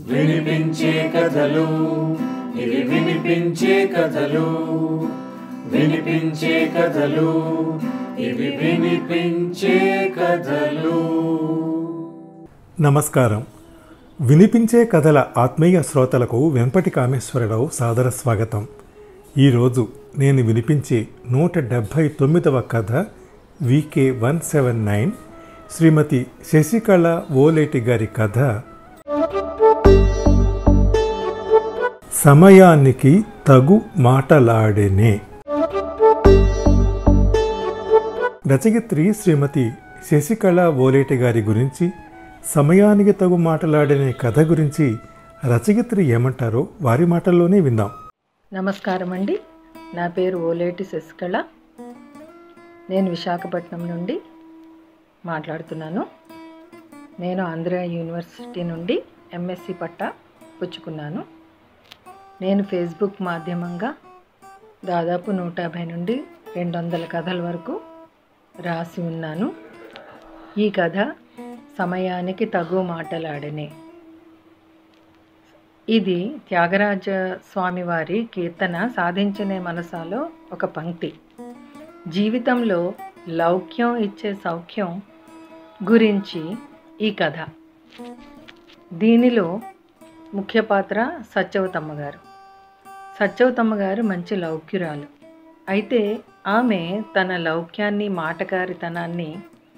వినిపించే కథలు ఇవి వినిపించే కథలు వినిపించే కథలు ఇవి వినిపించే కథలు నమస్కారం వినిపించే కథల ఆత్మీయ శ్రోతలకు వెంపటి కామేశ్వరరావు సాదర స్వాగతం ఈరోజు నేను వినిపించే నూట డెబ్భై తొమ్మిదవ కథ VK one seven nine Srimathi Sasikala Oleti గారి కథ సమయానికి తగు మాటలాడేనే రచయిత్రి శ్రీమతి శశికళ ఓలేటి గారి గురించి సమయానికి తగు మాటలాడనే కథ గురించి రచయిత్రి ఏమంటారో వారి మాటల్లోనే విందాం నమస్కారం అండి నా పేరు ఓలేటి శశికళ నేను విశాఖపట్నం నుండి మాట్లాడుతున్నాను నేను ఆంధ్ర యూనివర్సిటీ నుండి ఎంఎస్సి పట్టా పుచ్చుకున్నాను నేను ఫేస్బుక్ మాధ్యమంగా దాదాపు నూట యాభై నుండి రెండు వందల కథల వరకు రాసి ఉన్నాను ఈ కథ సమయానికి తగు మాటలాడనే ఇది త్యాగరాజ స్వామి వారి కీర్తన సాధించనే మనసాలో ఒక పంక్తి జీవితంలో లౌక్యం ఇచ్చే సౌఖ్యం గురించి ఈ కథ దీనిలో ముఖ్య పాత్ర సత్యవతమ్మ గారు సత్యవతమ్మ గారు మంచి లౌక్యురాలు అయితే ఆమె తన లౌక్యాన్ని మాటకారితనాన్ని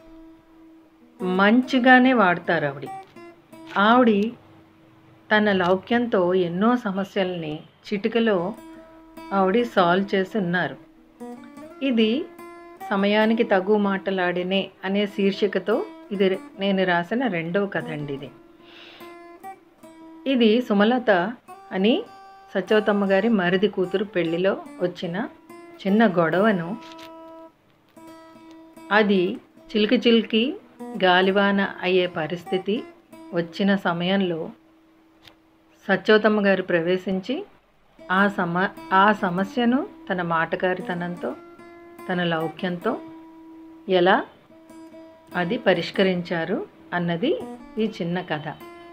మంచిగానే వాడతారు ఆవిడ ఆవిడ తన లౌక్యంతో ఎన్నో సమస్యల్ని చిటికలో ఆవిడ సాల్వ్ చేసి ఉన్నారు ఇది సమయానికి తగు మాటలాడినే అనే శీర్షికతో ఇది నేను రాసిన రెండవ కథ అండి ఇది ఇది సుమలత అని సత్యవతమ్మ గారి మరిది కూతురు పెళ్లిలో వచ్చిన చిన్న గొడవను అది చిలికి చిలికి గాలివాన అయ్యే పరిస్థితి వచ్చిన సమయంలో సత్యవతమ్మ గారు ప్రవేశించి ఆ సమ ఆ సమస్యను తన మాటకారితనంతో తన లౌక్యంతో ఎలా అది పరిష్కరించారు అన్నది ఈ చిన్న కథ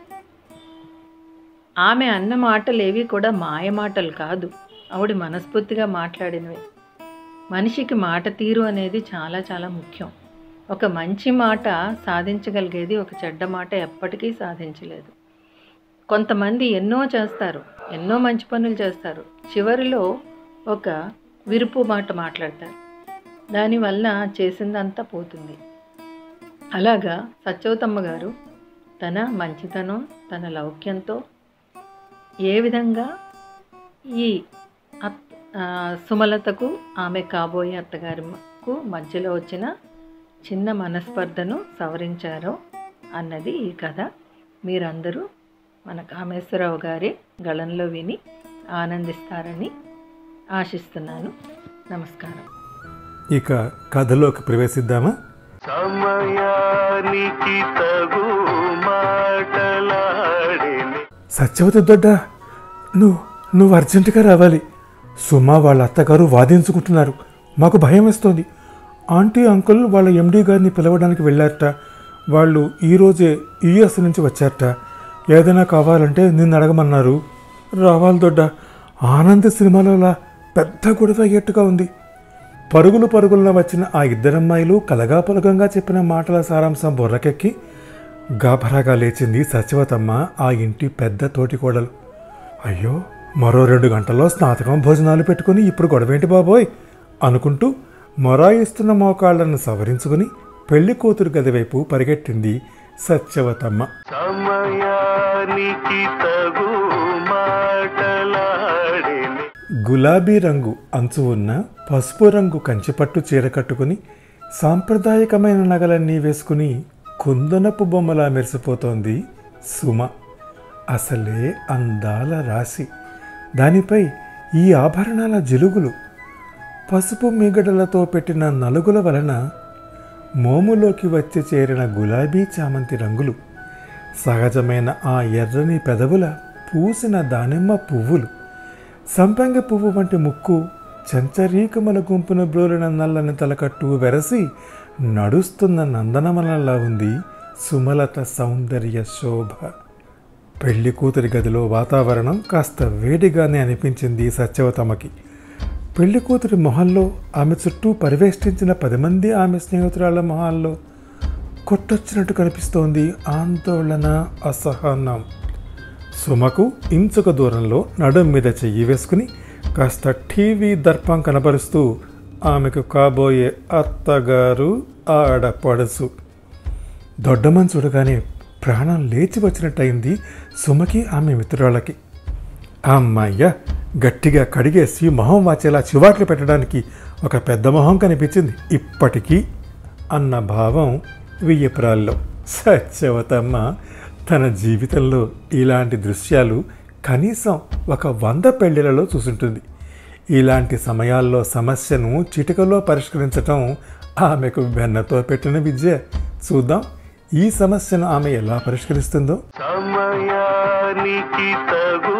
ఆమె అన్న మాటలు ఏవి కూడా మాయ మాటలు కాదు ఆవిడ మనస్ఫూర్తిగా మాట్లాడినవి మనిషికి మాట తీరు అనేది చాలా చాలా ముఖ్యం ఒక మంచి మాట సాధించగలిగేది ఒక చెడ్డ మాట ఎప్పటికీ సాధించలేదు కొంతమంది ఎన్నో చేస్తారు ఎన్నో మంచి పనులు చేస్తారు చివరిలో ఒక విరుపు మాట మాట్లాడతారు దానివల్ల చేసిందంతా పోతుంది అలాగా సత్యవతమ్మ గారు తన మంచితనం తన లౌక్యంతో ఏ విధంగా ఈ అత్ ఆ, సుమలతకు ఆమె కాబోయే అత్తగారికి మధ్యలో వచ్చిన చిన్న మనస్పర్ధను సవరించారో అన్నది ఈ కథ మీరందరూ మన కామేశ్వరరావు గారి గళంలో విని ఆనందిస్తారని ఆశిస్తున్నాను నమస్కారం ఇక కథలోకి ప్రవేశిద్దామా సమయానికి తగు మాటలాడిని సత్యవతి దొడ్డ నువ్వు నువ్వు అర్జెంటుగా రావాలి సుమా వాళ్ళ అత్తగారు వాదించుకుంటున్నారు మాకు భయం వేస్తోంది ఆంటీ అంకుల్ వాళ్ళ ఎండీ గారిని పిలవడానికి వెళ్ళారట వాళ్ళు ఈరోజే యుఎస్ నుంచి వచ్చారట ఏదైనా కావాలంటే నిన్ను అడగమన్నారు రావాలి దొడ్డ ఆనంద్ సినిమాలోలా పెద్ద గొడవ అయ్యేట్టుగా ఉంది పరుగులు పరుగులను వచ్చిన ఆ ఇద్దరమ్మాయిలు కలగాపలగంగా చెప్పిన మాటల సారాంశం బుర్రకెక్కి గాభరాగా లేచింది సత్యవతమ్మ ఆ ఇంటి పెద్ద తోటికోడలు అయ్యో మరో రెండు గంటల్లో స్నాతకం భోజనాలు పెట్టుకుని ఇప్పుడు గొడవేంటి బాబోయ్ అనుకుంటూ మొరాయిస్తున్న మోకాళ్లను సవరించుకుని పెళ్లి కూతురు గది వైపు పరిగెట్టింది సత్యవతమ్మ సమయానికి తగు మాటలాడిని గులాబీ రంగు అంచు ఉన్న పసుపు రంగు కంచిపట్టు చీర కట్టుకుని సాంప్రదాయకమైన నగలన్నీ వేసుకుని కుందనపు బొమ్మలా మెరిసిపోతోంది సుమ అసలే అందాల రాశి దానిపై ఈ ఆభరణాల జిలుగులు పసుపు మీగడలతో పెట్టిన నలుగుల వలన మోములోకి వచ్చి చేరిన గులాబీ చామంతి రంగులు సహజమైన ఆ ఎర్రని పెదవుల పూసిన దానిమ్మ పువ్వులు సంపంగ పువ్వు వంటి ముక్కు చెంచరీకమల గుంపును బ్రోలిన నల్లని తలకట్టు వెరసి నడుస్తున్న నందనమలంలా ఉంది సుమలత సౌందర్య శోభ పెళ్లి కూతురి గదిలో వాతావరణం కాస్త వేడిగానే అనిపించింది సత్యవతమ్మకి పెళ్లి కూతురి మొహంలో ఆమె చుట్టూ పరివేష్టించిన పది మంది ఆమె స్నేహితురాళ్ళ మొహాల్లో కొట్టొచ్చినట్టు కనిపిస్తోంది ఆందోళన అసహనం సుమకు ఇంచుక దూరంలో నడుం మీద చెయ్యి వేసుకుని కాస్త టీవీ దర్పం కనబరుస్తూ ఆమెకు కాబోయే అత్తగారు ఆడపడుసు దొడ్డమని చూడగానే ప్రాణం లేచి వచ్చినట్టయింది సుమకి ఆమె మిత్రురాళ్ళకి అమ్మయ్య గట్టిగా కడిగేసి మొహం వాచేలా చివాట్లు పెట్టడానికి ఒక పెద్ద మొహం కనిపించింది ఇప్పటికీ అన్న భావం వియ్యపురాల్లో సత్యవతమ్మ తన జీవితంలో ఇలాంటి దృశ్యాలు కనీసం ఒక వంద పెళ్లిళ్లలో చూసుంటుంది ఇలాంటి సమయాల్లో సమస్యను చిటికలో పరిష్కరించటం ఆమెకు వెన్నతో పెట్టిన విద్య చూద్దాం ఈ సమస్యను ఆమె ఎలా పరిష్కరిస్తుందో సమయానికి తగు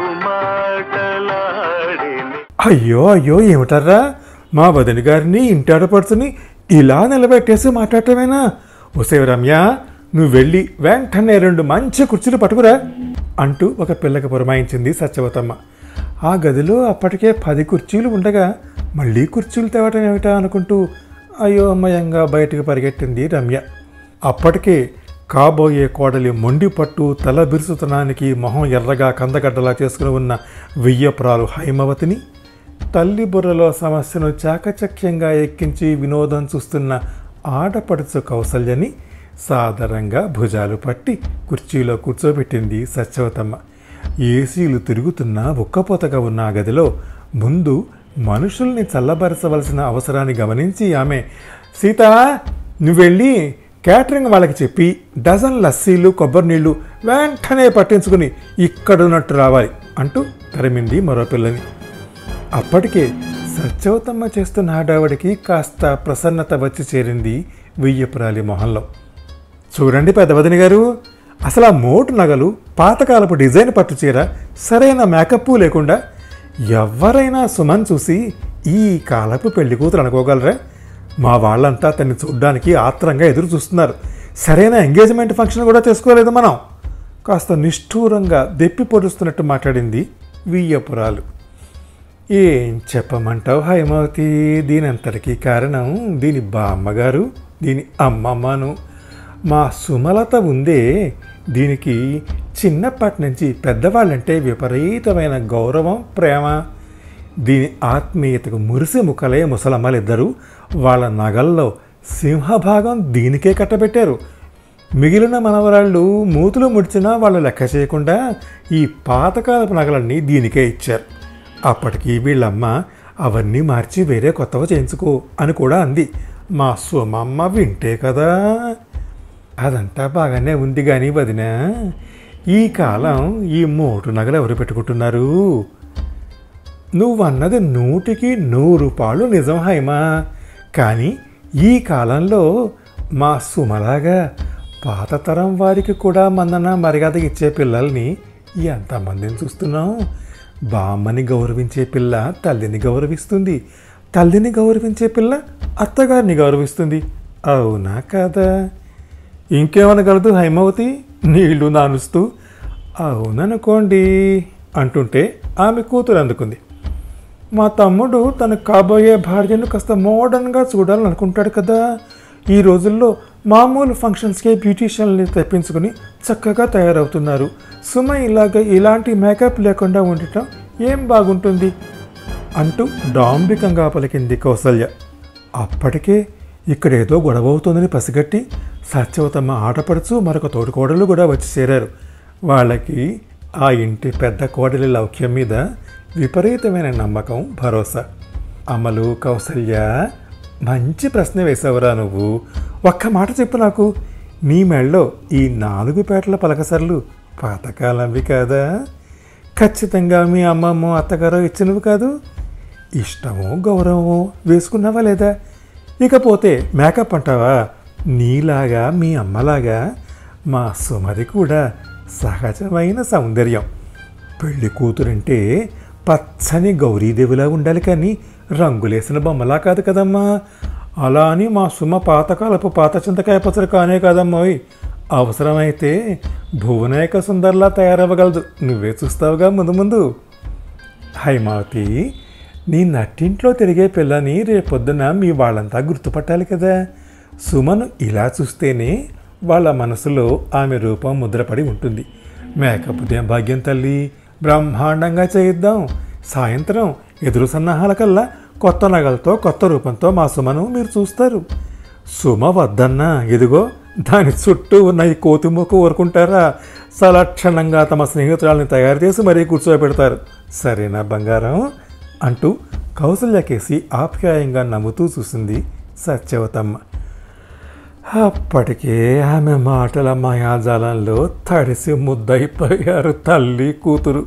మాటలాడిని అయ్యో అయ్యో ఏమిటర్రా మా వదిన గారిని ఇంటాడపడుచుని ఇలా నిలబెట్టేసి మాట్లాడటమేనా ఒసే రమ్య నువ్వు వెళ్ళి వెంటనే రెండు మంచి కుర్చీలు పట్టుకురా అంటూ ఒక పిల్లకి పురమాయించింది సత్యవతమ్మ ఆ గదిలో అప్పటికే పది కుర్చీలు ఉండగా మళ్ళీ కుర్చీలు తేవటం ఏమిటా అనుకుంటూ అయోమయంగా బయటకు పరిగెట్టింది రమ్య అప్పటికే కాబోయే కోడలి మొండి పట్టు తల బిరుసుతనానికి మొహం ఎర్రగా కందగడ్డలా చేసుకుని ఉన్న వెయ్యపురాలు హైమవతిని తల్లి బుర్రలో సమస్యను చాకచక్యంగా ఎక్కించి వినోదం చూస్తున్న ఆడపడుచు కౌసల్యని సాదరంగా భుజాలు పట్టి కుర్చీలో కూర్చోబెట్టింది సత్యవతమ్మ ఏసీలు తిరుగుతున్న ఉక్కపోతగా ఉన్న ఆ గదిలో ముందు మనుషుల్ని చల్లబరచవలసిన అవసరాన్ని గమనించి ఆమె సీత నువ్వెళ్ళి క్యాటరింగ్ వాళ్ళకి చెప్పి డజన్ లస్సీలు కొబ్బరి నీళ్లు వెంటనే పట్టించుకుని ఇక్కడున్నట్టు రావాలి అంటూ తరిమింది మరో పిల్లని అప్పటికే సత్యవతమ్మ చేస్తున్న హడావడికి కాస్త ప్రసన్నత వచ్చి చేరింది వెయ్యపురాలి మొహంలో చూడండి పెద్దవదిని గారు అసలు ఆ మోటు నగలు పాతకాలపు డిజైన్ పట్టు చీర సరైన మేకప్ లేకుండా ఎవరైనా సుమన్ చూసి ఈ కాలపు పెళ్లి కూతురు అనుకోగలరా మా వాళ్ళంతా తన్ని చూడ్డానికి ఆత్రంగా ఎదురు చూస్తున్నారు సరైన ఎంగేజ్మెంట్ ఫంక్షన్ కూడా చేసుకోలేదు మనం కాస్త నిష్ఠూరంగా దెప్పి పొడుస్తున్నట్టు మాట్లాడింది వియ్యపురాలు ఏం చెప్పమంటావు హైమవతి దీని అంతటికీ కారణం దీని బామ్మగారు దీని అమ్మమ్మను మా సుమలత ఉందే దీనికి చిన్నప్పటి నుంచి పెద్దవాళ్ళంటే విపరీతమైన గౌరవం ప్రేమ దీని ఆత్మీయతకు మురిసి ముఖలే ముసలమ్మలిద్దరూ వాళ్ళ నగల్లో సింహభాగం దీనికే కట్టబెట్టారు మిగిలిన మనవరాళ్ళు మూతులు ముడిచినా వాళ్ళు లెక్క చేయకుండా ఈ పాతకాలపు నగలన్నీ దీనికే ఇచ్చారు అప్పటికి వీళ్ళమ్మ అవన్నీ మార్చి వేరే కొత్తవి చేయించుకో అని కూడా అంది మా సుమమ్మ వింటే కదా అదంతా బాగానే ఉంది కానీ వదిన ఈ కాలం ఈ మోటు నగలు ఎవరు పెట్టుకుంటున్నారు నువ్వన్నది నూటికి నూరు పాళ్ళు నిజం హైమా కానీ ఈ కాలంలో మా సుమలాగా పాత తరం వారికి కూడా మన్నన మర్యాద ఇచ్చే పిల్లల్ని ఎంతమందిని చూస్తున్నాం బామ్మని గౌరవించే పిల్ల తల్లిని గౌరవిస్తుంది తల్లిని గౌరవించే పిల్ల అత్తగారిని గౌరవిస్తుంది అవునా కాదా ఇంకేమనగలదు హైమవతి నీళ్లు నానుస్తూ అవుననుకోండి అంటుంటే ఆమె కూతురు అందుకుంది మా తమ్ముడు తన కాబోయే భార్యను కాస్త మోడర్న్గా చూడాలనుకుంటాడు కదా ఈ రోజుల్లో మామూలు ఫంక్షన్స్కే బ్యూటీషియన్ని తెప్పించుకుని చక్కగా తయారవుతున్నారు సుమ ఇలాగ ఇలాంటి మేకప్ లేకుండా ఉండటం ఏం బాగుంటుంది అంటూ డాంబికంగా పలికింది కౌసల్య అప్పటికే ఇక్కడేదో గొడవ అవుతుందని పసిగట్టి సత్యవతమ్మ ఆటపడుచు మరొక తోటికోడలు కూడా వచ్చి చేరారు వాళ్ళకి ఆ ఇంటి పెద్ద కోడలి లౌక్యం మీద విపరీతమైన నమ్మకం భరోసా అమలు కౌసల్య మంచి ప్రశ్న వేసావురా నువ్వు ఒక్క మాట చెప్పు నాకు నీ మెళ్ళో ఈ నాలుగు పేటల పలకసర్లు పాతకాలంవి కాదా ఖచ్చితంగా మీ అమ్మమ్మ అత్తగారు ఇచ్చినవి కాదు ఇష్టమో గౌరవమో వేసుకున్నావా లేదా ఇకపోతే మేకప్ అంటావా నీలాగా మీ అమ్మలాగా మా సుమది కూడా సహజమైన సౌందర్యం పెళ్లి కూతురంటే పచ్చని గౌరీదేవిలా ఉండాలి కానీ రంగులేసిన బొమ్మలా కాదు కదమ్మా అలా అని మా సుమ పాతకాలపు పాత చింతకాయ పచ్చడి కానే కాదమ్మోయ్ అవసరమైతే భువనాయక సుందర్లా తయారవ్వగలదు నువ్వే చూస్తావుగా ముందు ముందు హైమావతి నీ నట్టింట్లో తిరిగే పిల్లని రేపొద్దున మీ వాళ్ళంతా గుర్తుపట్టాలి కదా సుమను ఇలా చూస్తేనే వాళ్ళ మనసులో ఆమె రూపం ముద్రపడి ఉంటుంది మేకప్ ఉదయం భాగ్యం తల్లి బ్రహ్మాండంగా చేయిద్దాం సాయంత్రం ఎదురు సన్నాహాల కల్లా కొత్త నగలతో కొత్త రూపంతో మా సుమను మీరు చూస్తారు సుమ వద్దన్నా ఇదిగో దాని చుట్టూ ఉన్న ఈ కోతిమూక ఊరుకుంటారా సలక్షణంగా తమ స్నేహితురాల్ని తయారు చేసి మరీ కూర్చోబెడతారు సరేనా బంగారం అంటూ కౌసల్యకేసి ఆప్యాయంగా నవ్వుతూ చూసింది సత్యవతమ్మ అప్పటికే ఆమె మాటల మాయాజాలంలో తడిసి ముద్దయిపోయారు తల్లి కూతురు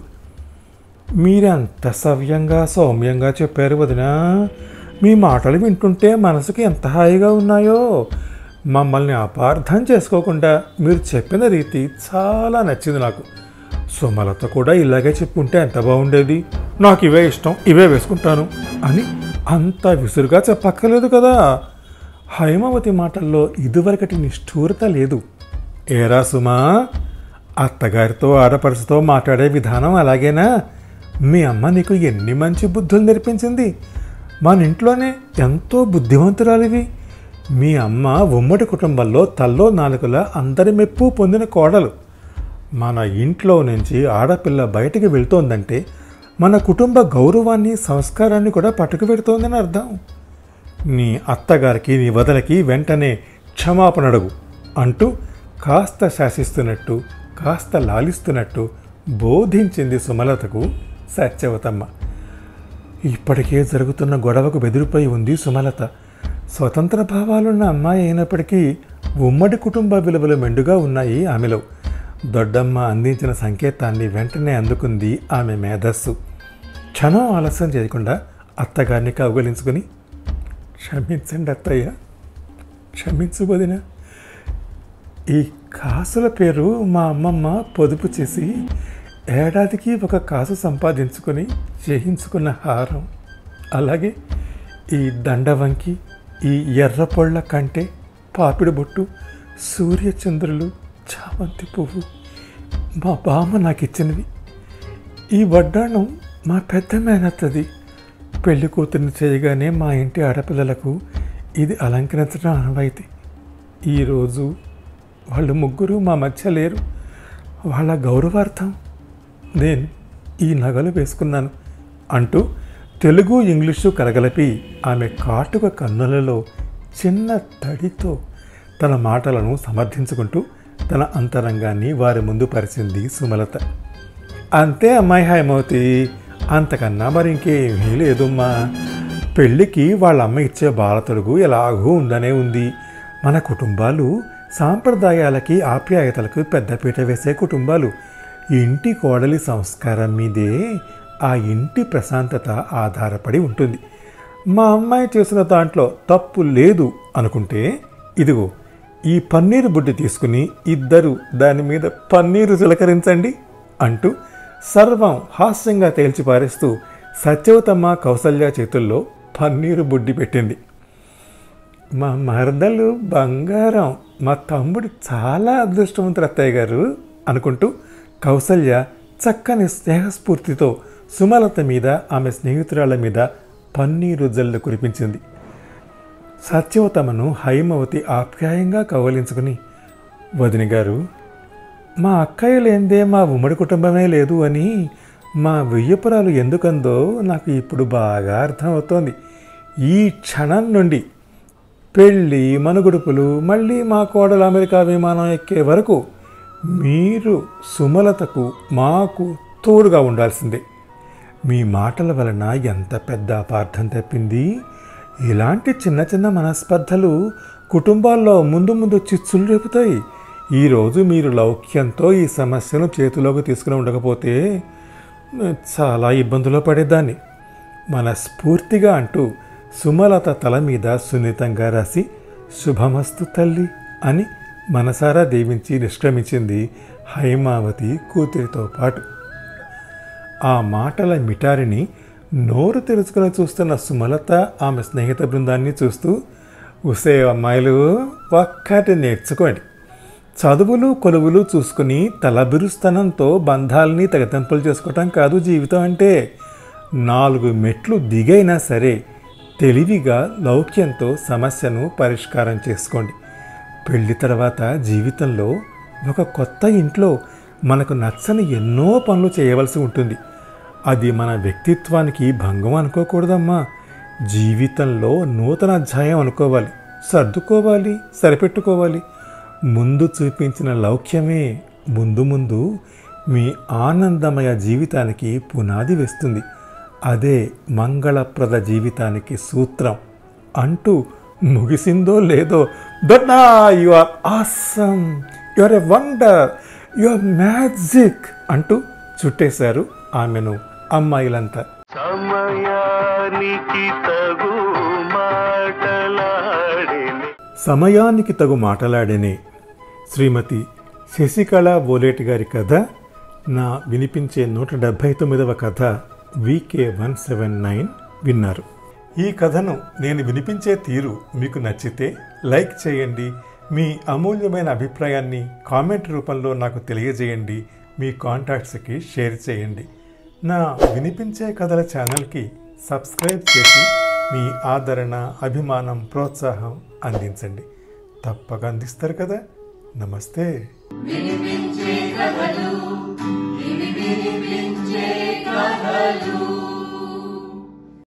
మీరెంత సవ్యంగా సౌమ్యంగా చెప్పారు వదినా మీ మాటలు వింటుంటే మనసుకి ఎంత హాయిగా ఉన్నాయో మమ్మల్ని అపార్థం చేసుకోకుండా మీరు చెప్పిన రీతి చాలా నచ్చింది నాకు సుమలత కూడా ఇలాగే చెప్పుంటే ఎంత బాగుండేది నాకు ఇవే ఇష్టం ఇవే వేసుకుంటాను అని అంత విసురుగా చెప్పక్కర్లేదు కదా హైమావతి మాటల్లో ఇదివరకటి నిష్ఠూరత లేదు ఏరా సుమా అత్తగారితో ఆడపడుచుతో మాట్లాడే విధానం అలాగేనా మీ అమ్మ నీకు ఎన్ని మంచి బుద్ధులు నేర్పించింది మన ఇంట్లోనే ఎంతో బుద్ధివంతురాలివి మీ అమ్మ ఉమ్మడి కుటుంబంలో తల్లో నాలుకలా అందరి మెప్పు పొందిన కోడలు మన ఇంట్లో నుంచి ఆడపిల్ల బయటికి వెళ్తోందంటే మన కుటుంబ గౌరవాన్ని సంస్కారాన్ని కూడా పట్టుకు పెడుతోందని అర్థం నీ అత్తగారికి నీ వదలకి వెంటనే క్షమాపణ అడుగు అంటూ కాస్త శాసిస్తున్నట్టు కాస్త లాలిస్తున్నట్టు బోధించింది సుమలతకు సత్యవతమ్మ ఇప్పటికే జరుగుతున్న గొడవకు బెదిరిపోయి ఉంది సుమలత స్వతంత్ర భావాలున్న అమ్మాయి అయినప్పటికీ ఉమ్మడి కుటుంబ విలువలు మెండుగా ఉన్నాయి ఆమెలో దొడ్డమ్మ అందించిన సంకేతాన్ని వెంటనే అందుకుంది ఆమె మేధస్సు క్షణం ఆలస్యం చేయకుండా అత్తగారిని కౌగలించుకుని క్షమించండి అత్తయ్య క్షమించు వదిన ఈ కాసుల పేరు మా అమ్మమ్మ పొదుపు చేసి ఏడాదికి ఒక కాసు సంపాదించుకొని చేయించుకున్న హారం అలాగే ఈ దండవంకి ఈ ఎర్ర పొళ్ళ కంటే పాపిడి బొట్టు సూర్యచంద్రులు చామంతి పువ్వు మా బామ్మ నాకు ఇచ్చినవి ఈ వడ్డాణం మా పెద్ద మేనత్తది పెళ్లి కూతుర్ని చేయగానే మా ఇంటి ఆడపిల్లలకు ఇది అలంకరించడం అనవైతే ఈరోజు వాళ్ళు ముగ్గురు మా మధ్య లేరు వాళ్ళ గౌరవార్థం నేను ఈ నగలు వేసుకున్నాను అంటూ తెలుగు ఇంగ్లీషు కలగలిపి ఆమె కాటుక కన్నులలో చిన్న తడితో తన మాటలను సమర్థించుకుంటూ తన అంతరంగాన్ని వారి ముందు పరిచింది సుమలత అంతే అమ్మాయి హైమవతి అంతకన్నా మరి ఇంకేమీ లేదమ్మా పెళ్ళికి వాళ్ళ అమ్మ ఇచ్చే బాలతొడుగు ఎలాగూ ఉండనే ఉంది మన కుటుంబాలు సాంప్రదాయాలకి ఆప్యాయతలకు పెద్దపీట వేసే కుటుంబాలు ఇంటి కోడలి సంస్కారం మీదే ఆ ఇంటి ప్రశాంతత ఆధారపడి ఉంటుంది మా అమ్మాయి చేసిన దాంట్లో తప్పు లేదు అనుకుంటే ఇదిగో ఈ పన్నీరు బుడ్డి తీసుకుని ఇద్దరు దాని మీద పన్నీరు చిలకరించండి అంటూ సర్వం హాస్యంగా తేల్చి పారేస్తూ సత్యవతమ్మ కౌసల్య చేతుల్లో పన్నీరు బుడ్డి పెట్టింది మా మరదలు బంగారం మా తమ్ముడు చాలా అదృష్టవంతుడు అత్తయ్య గారు అనుకుంటూ కౌసల్య చక్కని స్నేహస్ఫూర్తితో సుమలత మీద ఆమె స్నేహితురాళ్ళ మీద పన్నీరు జల్లు కురిపించింది సత్యవతమను హైమవతి ఆప్యాయంగా కౌగలించుకుని వదిన గారు మా అక్కయ్య లేందే మా ఉమ్మడి కుటుంబమే లేదు అని మా వెయ్యపురాలు ఎందుకందో నాకు ఇప్పుడు బాగా అర్థమవుతోంది ఈ క్షణం నుండి పెళ్ళి మనుగుడుపులు మళ్ళీ మా కోడలు అమెరికా విమానం ఎక్కే వరకు మీరు సుమలతకు మాకు తోడుగా ఉండాల్సిందే మీ మాటల వలన ఎంత పెద్ద అపార్థం తప్పింది ఇలాంటి చిన్న చిన్న మనస్పర్ధలు కుటుంబాల్లో ముందు ముందు చిచ్చులు రేపుతాయి ఈరోజు మీరు లౌక్యంతో ఈ సమస్యను చేతిలోకి తీసుకుని ఉండకపోతే చాలా ఇబ్బందులు పడేదాన్ని మనస్ఫూర్తిగా అంటూ సుమలత తల మీద సున్నితంగా రాసి శుభమస్తు తల్లి అని మనసారా దీవించి నిష్క్రమించింది హైమావతి కూతురితో పాటు ఆ మాటల మిటారిని నోరు తెరుచుకుని చూస్తున్న సుమలత ఆమె స్నేహిత బృందాన్ని చూస్తూ ఉసే అమ్మాయిలు ఒక్కటి నేర్చుకోండి చదువులు కొలువులు చూసుకుని తలబిరుస్తనంతో బంధాలని తెగతెంపులు చేసుకోవటం కాదు జీవితం అంటే నాలుగు మెట్లు దిగైనా సరే తెలివిగా లౌక్యంతో సమస్యను పరిష్కారం చేసుకోండి పెళ్లి తర్వాత జీవితంలో ఒక కొత్త ఇంట్లో మనకు నచ్చని ఎన్నో పనులు చేయవలసి ఉంటుంది అది మన వ్యక్తిత్వానికి భంగం అనుకోకూడదమ్మా జీవితంలో నూతన అధ్యాయం అనుకోవాలి సర్దుకోవాలి సరిపెట్టుకోవాలి ముందు చూపించిన లౌక్యమే ముందు ముందు మీ ఆనందమయ జీవితానికి పునాది వేస్తుంది అదే మంగళప్రద జీవితానికి సూత్రం అంటూ ముగిసిందో లేదో Donna you are awesome you are a wonder you are magic అంటూ చుట్టేశారు ఆమెను అమ్మాయిలంతా సమయానికి తగు మాటలాడిని సమయానికి తగు మాటలాడేనే శ్రీమతి శశికళ బోలేటి గారి కథ నా వినిపించే నూట డెబ్భై తొమ్మిదవ కథ వికే వన్ సెవెన్ నైన్ విన్నారు ఈ కథను నేను వినిపించే తీరు మీకు నచ్చితే లైక్ చేయండి మీ అమూల్యమైన అభిప్రాయాన్ని కామెంట్ రూపంలో నాకు తెలియజేయండి మీ కాంటాక్ట్స్కి షేర్ చేయండి నా వినిపించే కథల ఛానల్కి సబ్స్క్రైబ్ చేసి మీ ఆదరణ అభిమానం ప్రోత్సాహం అందించండి తప్పక అందిస్తారు కదా నమస్తే వినిపించే కథలు ఇవి విని